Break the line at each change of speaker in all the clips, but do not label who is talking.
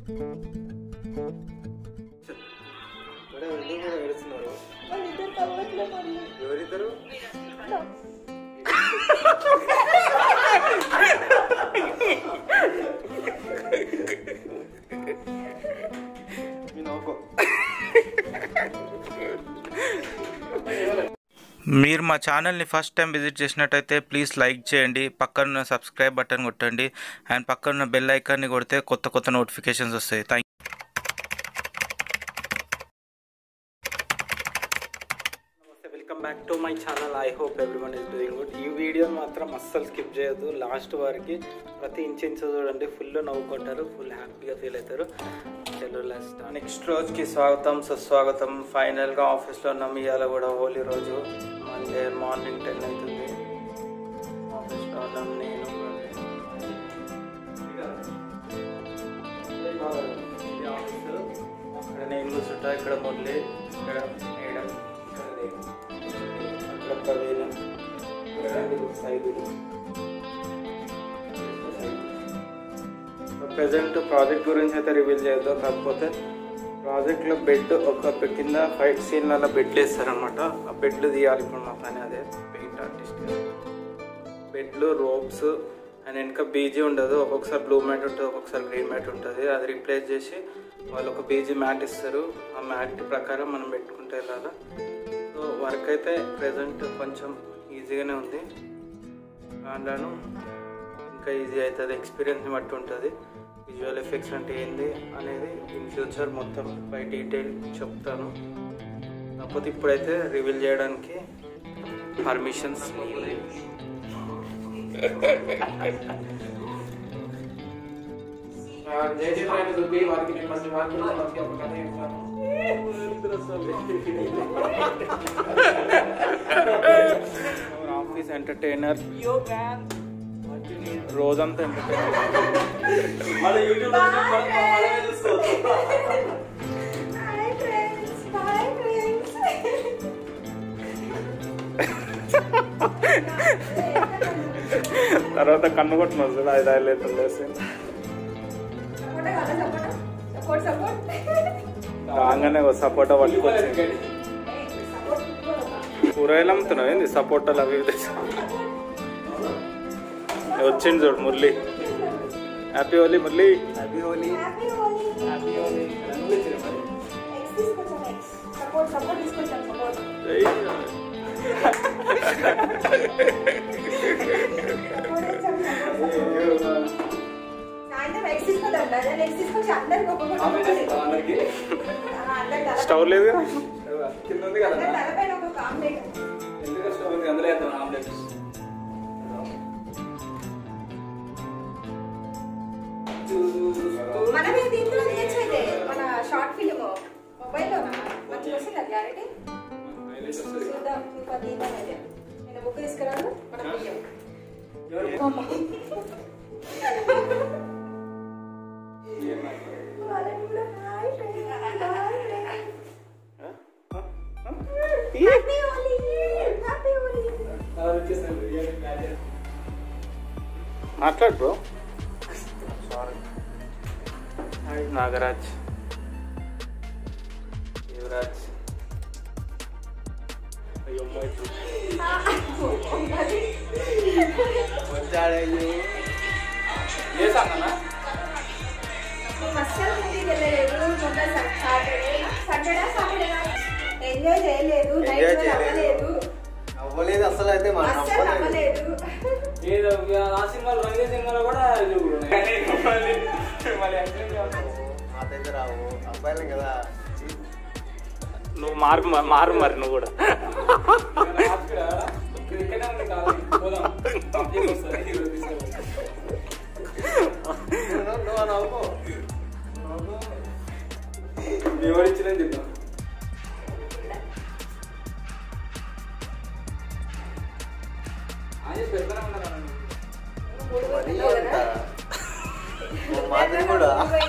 Madam ఎందుకు మీద ఏడుస్తున్నారు
వాళ్ళిద్దరు కలవట్లే మరి
ఎవరిద్దరు మీ నవ్వుకో
మీరు మా ఛానల్ని ఫస్ట్ టైం విజిట్ చేసినట్టయితే ప్లీజ్ లైక్ చేయండి పక్కన సబ్స్క్రైబ్ బటన్ కొట్టండి అండ్ పక్కన బెల్ ఐకాన్ని కొడితే కొత్త కొత్త నోటిఫికేషన్స్ వస్తాయి థ్యాంక్
నమస్తే welcome back to my channel I hope everyone is doing good ఈ వీడియోని మాత్రం అస్సలు స్కిప్ చేయొద్దు లాస్ట్ వరకు ప్రతి ఇంచ్ ఇంచ్ చూడండి ఫుల్ నవ్వుకుంటారు ఫుల్ హ్యాపీగా ఫీల్ అవుతారు చలో లాస్ట్ నెక్స్ట్ రోజుకి స్వాగతం సుస్వాగతం ఫైనల్గా ఆఫీస్లో ఉన్నాం ఇవాళ కూడా హోలీ రోజు మండే మార్నింగ్ టెన్ అవుతుంది ఆఫీస్లో ఉన్నాం నేను ఇది ఆఫీసు. అక్కడ నేను కూర్చుంటా ఇక్కడ మురళి ఇక్కడ మేడం ఇక్కడ దేవి. అక్కడ ప్రవీణ ఇక్కడ సైదులు ప్రజెంట్ ప్రాజెక్ట్ గురించి అయితే రివీల్ చేద్దాం కాకపోతే ప్రాజెక్ట్లో బెడ్ ఒక బెడ్ కింద ఫైట్ సీన్లలో బెడ్లు వేస్తారనమాట ఆ బెడ్లు తీయాలి ఇప్పుడు మా పని అదే పెయింట్ ఆర్టిస్ట్ బెడ్లు రోప్స్ అండ్ వెనక బీజీ ఉండదు ఒక్కొక్కసారి బ్లూ మ్యాట్ ఉంటుంది ఒక్కొక్కసారి గ్రీన్ మ్యాట్ ఉంటుంది అది రీప్లేస్ చేసి వాళ్ళు ఒక బీజీ మ్యాట్ ఇస్తారు ఆ మ్యాట్ ప్రకారం మనం పెట్టుకుంటే వెళ్ళాలి సో వర్క్ అయితే ప్రజెంట్ కొంచెం ఈజీగానే ఉంది దాంట్లోనూ ఇంకా ఈజీ అవుతుంది ఎక్స్పీరియన్స్ని బట్టి ఉంటుంది విజువల్ ఎఫెక్ట్స్ అంటే ఏంది అనేది ఇన్ ఫ్యూచర్ మొత్తం బై డీటెయిల్ చెప్తాను కాకపోతే ఇప్పుడైతే రివీల్ చేయడానికి పర్మిషన్స్ లేవు ఆఫీస్ ఎంటర్టైనర్ రోజంతా entertainer
hi friends hi friends
తర్వాత కన్ను కొట్టిన వస్తుంది ఐదు ఐదు లేదు
సపోర్ట్ కదా సపోర్ట్ సపోర్ట్ సపోర్ట్
రాగానే సపోటా పట్టుకొచ్చి
సపోర్ట్
కూరగాయలు అమ్ముతున్నావు ఏంది సపోటాలు అవి ఇవి తెచ్చి. వచ్చింది చూడు Murali happy Holi Murali
happy Holi
happy Holi eggs తీసుకొచ్చాను ఎక్స్ సపోర్ట్ సపోర్ట్ తీసుకొచ్చాను సపోర్ట్ సాయంత్రం ఎక్స్ తీసుకొద్దాం నేను ఎక్స్ తీసుకొచ్చి అందరికి ఒక్కొక్కటి అందరికి తల
స్టవ్ లేదు
అందరి తలపైన ఒక్కొక్క ఆమ్లెట్ మనమే దీంట్లో తీయచ్చు అయితే మన షార్ట్ ఫిలిం మొబైల్లో మంచిగా వస్తుంది క్లారిటీ చూద్దాం ఇంకా తీద్దాం అయితే నేను బుక్ తీసుకురాను మనం తీయం వాళ్ళని కూడా hi friends hi happy Holi happy Holi
మాట్లాడు bro sorry hi Nagaraj Yuvaraj అయ్యో మైతు
వచ్చాడయ్యో
ఏ సాంగనా
మేము అస్సలు మూవీకి వెళ్ళలేదు మొన్న సాటర్డే సాటర్డే సాటర్డే ఎంజాయ్ చేయలేదు నైట్
Enjoy చేయలేదు.
అవ్వలేదు
అవ్వలేదు అసలు అయితే మన
అస్సలు అవ్వలేదు
ఏదో ఆ సినిమాలో రంగే సినిమాలో కూడా చూడు మళ్ళీ
మా దగ్గర రావు అబ్బాయిలు కదా
నువ్వు మారు మారు మరి నువ్వు కూడా
నువ్వు నువ్వు నవ్వుకో
వివరించిన చెప్పా
మరీ అంత ఓ మాదిరి కూడా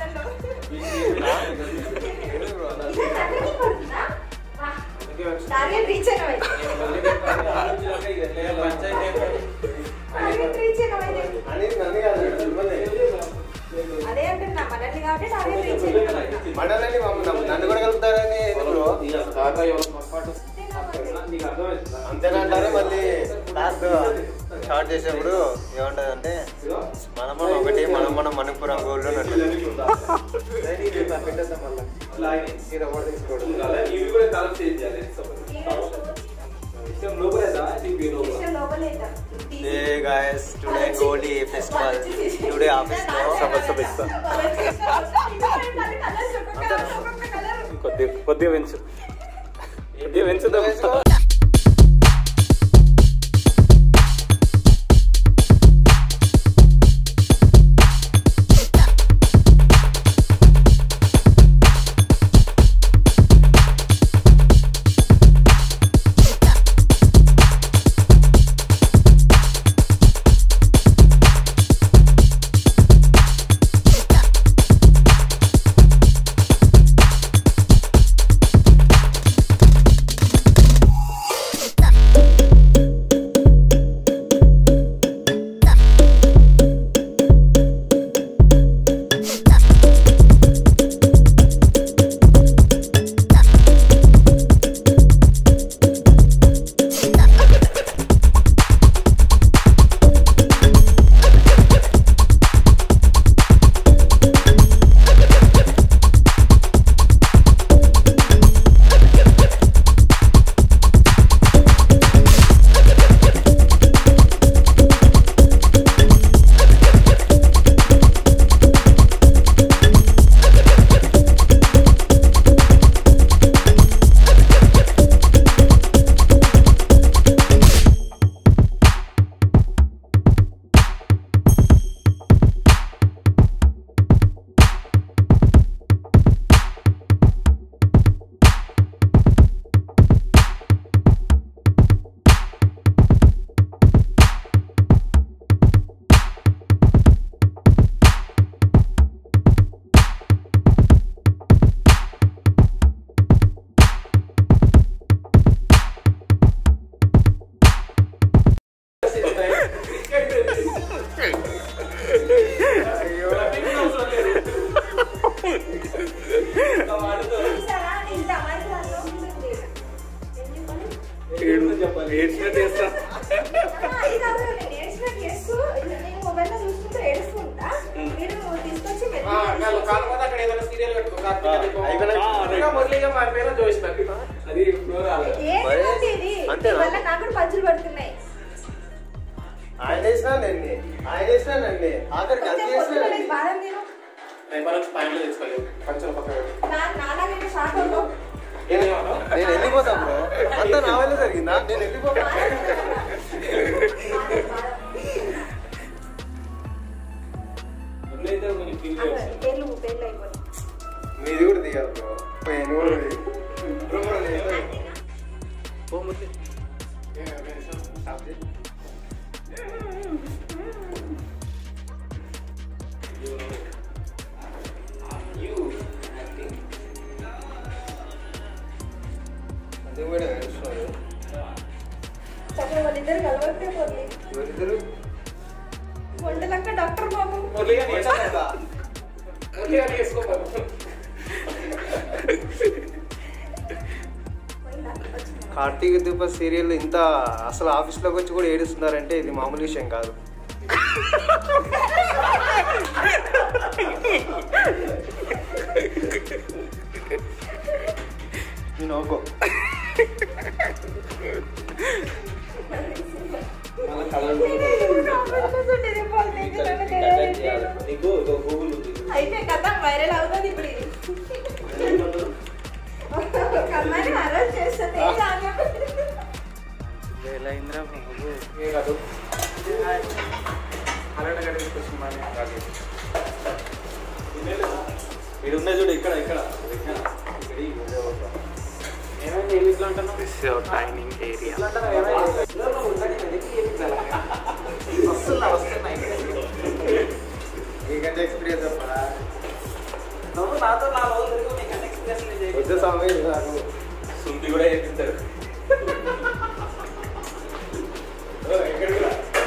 టార్గెట్ రీచ్ అయినవైతే టార్గెట్ రీచ్ అయినవైతే
అని నన్ను కాదు మిమ్మల్ని
అదే అంటున్నా మనల్ని కాదు టార్గెట్ టార్గెట్ రీచ్ అయిపోయింది.
మండలని మమ్మల్ని నన్ను కూడా కలుపుతారని ఎందుకు అంతేనంటారు మళ్ళీ లాస్ట్ స్టార్ట్ చేసేప్పుడు ఏమంటది అంటే మనం మనం ఒకటి మనం మనం మనపురం గోల్డ్ అని
ఇష్టం లోపలేదా?
Hey guys today goldie festival today office లో
సమస్య కలర్
కొద్దిగా కొద్దిగా పెంచు కొద్దిగా పెంచుదాం
చూసారా? ఇంత అమాయకురాలు ఉంటుంది. ఏం చెప్పాలి?
ఏడ్చినట్టు చేస్తా
ఆ, ఇది కాదు, నేను ఏడ్చినట్టు చేస్తూ, నేను మొబైల్లో చూసుకుంటూ ఏడుస్తుంటా. మీరు తీసుకొచ్చి మెల్లగా ఏంటి ఇది?
అంతేనా?
దీనివల్ల నాకు కూడా పంచులు పడుతున్నాయి
ఆయన వేసినా నండి ఆయన వేసినా నండి ఆఖరికి అది
కొంచెం
చేసినా
పొద్దున
నండి
నీకు బాదం తిను. నా- నాలాగైతే షాక్ అవుతావు.
నేను వెళ్ళిపోతా బ్రో అంతా నా వల్ల జరిగిందా నేను వెళ్ళిపోతా
బాదం, బాదం. అక్కడ పేర్లు పేర్లు అయిపోయి
మీది కూడా దిగాలి బ్రో నేను కూడా దిగి. బ్రో, బ్రో, నేను కూడా దిగి. ఓ, మురళి. ఏ, ఒక నిమిషం, స్టాప్ చేయి. అది కూడా ఏడుస్తున్నాడు.
చక్కగా వాళ్ళిద్దరు కలవట్టే పోతుంది
ఎవరిద్దరు?
వంటలక్క డాక్టర్ బాబు
వచ్చాక.
పోయిందా? వచ్చిందా?
కార్తీక దీప సీరియల్ ఇంత అసలు ఆఫీస్లోకి వచ్చి కూడా ఏడుస్తున్నారంటే ఇది మామూలు విషయం కాదు నేను ఓకో
కామెంట్స్ పోతుంది, నన్ను తెలియదు. అయితే కథ వైరల్ అవుతుంది ఇప్పుడు ఇది. ఒక అమ్మాయిని అరెస్ట్ చేస్తుంది ఏం కాదు.
వేలైంద్రా
వీడు ఉన్నాయి చూడు ఇక్కడ ఇక్కడ
దిస్ డైనింగ్ ఏరియా
మీకంటే ఎక్స్పీరియన్స్ చెప్పరా వద్దు స్వామి నాకు
సుంది కూడా చేపిస్తారు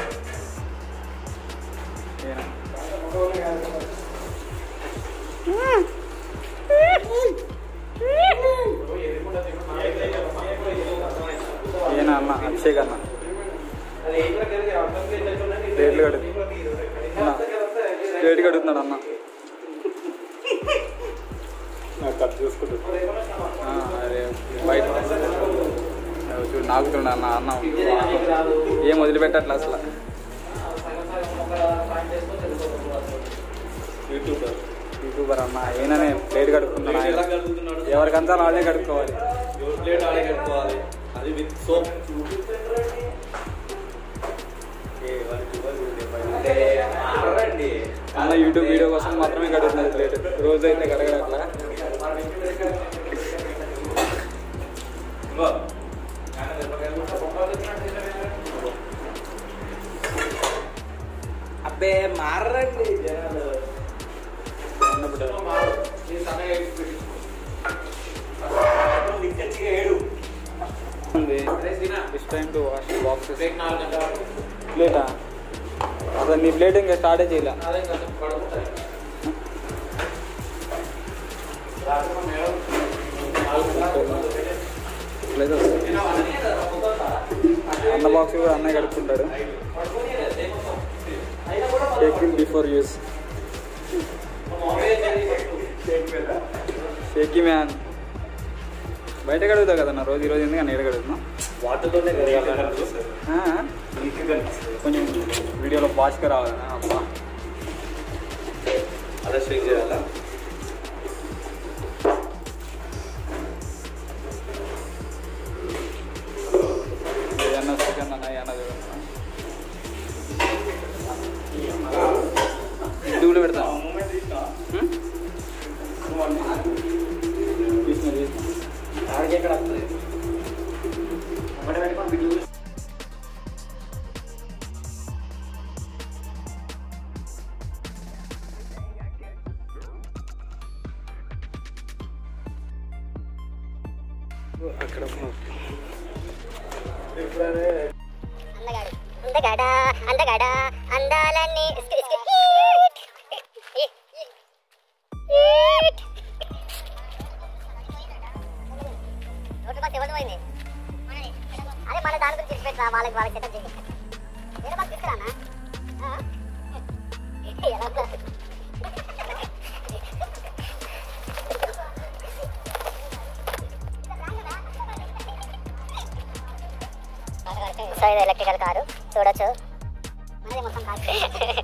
నేను
షేక్ అన్న ప్లేట్లు కడుగు అన్న ప్లేట్ కడుగుతున్నాడు అన్న
కట్ చూసుకుంటుంది
ఆ, అరే బయట చూడు నాకుతుండ అన్న అన్న ఏం వదిలిపెట్టట్లే అసలు
యూట్యూబర్
యూట్యూబర్ అన్న ఏననే ప్లేట్ కడుక్కున్నాడు ఆయన ఎవరికంతా వాళ్ళే కడుక్కోవాలి
ప్లేట్ ఆడే కట్టుకోవాలి అది విత్ సోప్
అన్న యూట్యూబ్ వీడియో కోసం మాత్రమే కడుగుతున్నది ప్లేట్ రోజు అయితే కడగడట్లా
అబ్బే మారండి జనాలు
it's time to wash boxes ప్లేటా అసలు నీ ప్లేట్ ఇంకా స్టార్టే చేయలే లేదు అన్న బాక్స్ కూడా అన్నయ్య కడుక్కుంటాడు taking before use shaky man బయట కడుగుతావు కదన్న రోజు ఈరోజు ఎందుకు నేను కడుగుతున్నా
వాటర్తోనే కడగాలి
కొంచెం వీడియోలో ఫాస్ట్గా రావాలన్నా అబ్బా
అలా షేక్ చేయాలా
ఏదన్నా చికెన్ అన్న ఏదన్నా చూడన్నా ఇది కూడా పెడతా తీసిన తీసిన అక్కడ
అందగాడు అందగాడా అందగాడా అందాలన్నీ ఇస్కి ఇస్కి ఈట్. ఈట్. రోడ్డు బస్ ఎవరిది పోయింది అదే మన దాని గురించి ఇచ్చి పెట్టరా వాళ్ళకి వాళ్ళకి సెటప్ చేయి వేరే బస్ తీసుకురానా ఆ? ఎలా ఉందా? సో ఇది ఎలక్ట్రికల్ కారు చూడొచ్చు మనదే మొత్తం కారు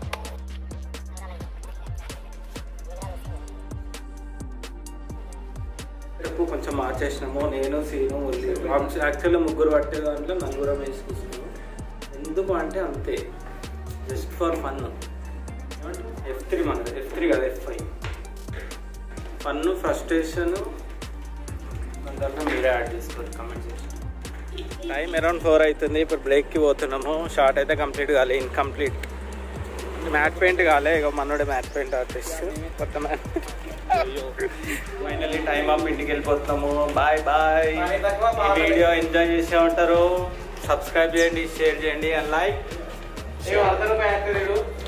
రేపు కొంచెం మార్చేసినాము నేను సీను ఉల్లి యాక్చువల్లీ ముగ్గురు పట్టే దాంట్లో నలుగురం వేసుకుంటున్నాము ఎందుకు అంటే అంతే just for fun F three మనది ఎఫ్ త్రీ కదా ఎఫ్ ఫైవ్ ఫన్ ఫ్రస్ట్రేషన్ దాంట్లో మీరే యాడ్ చేసుకోండి కమెంట్ చేసి టైం అరౌండ్ ఫోర్ అవుతుంది ఇప్పుడు బ్రేక్కి పోతున్నాము షార్ట్ అయితే కంప్లీట్ కాలే ఇన్కంప్లీట్ మ్యాట్ పెయింట్ కాలే ఇక మనోడే మ్యాట్ పెయింట్ ఆర్టిస్ట్ కొత్త మ్యాట్ ఫైనల్లీ టైం అప్ ఇంటికి వెళ్ళిపోతున్నాము బాయ్ బాయ్ ఈ వీడియో ఎంజాయ్ చేసే ఉంటారు సబ్స్క్రైబ్ చేయండి షేర్ చేయండి అండ్ లైక్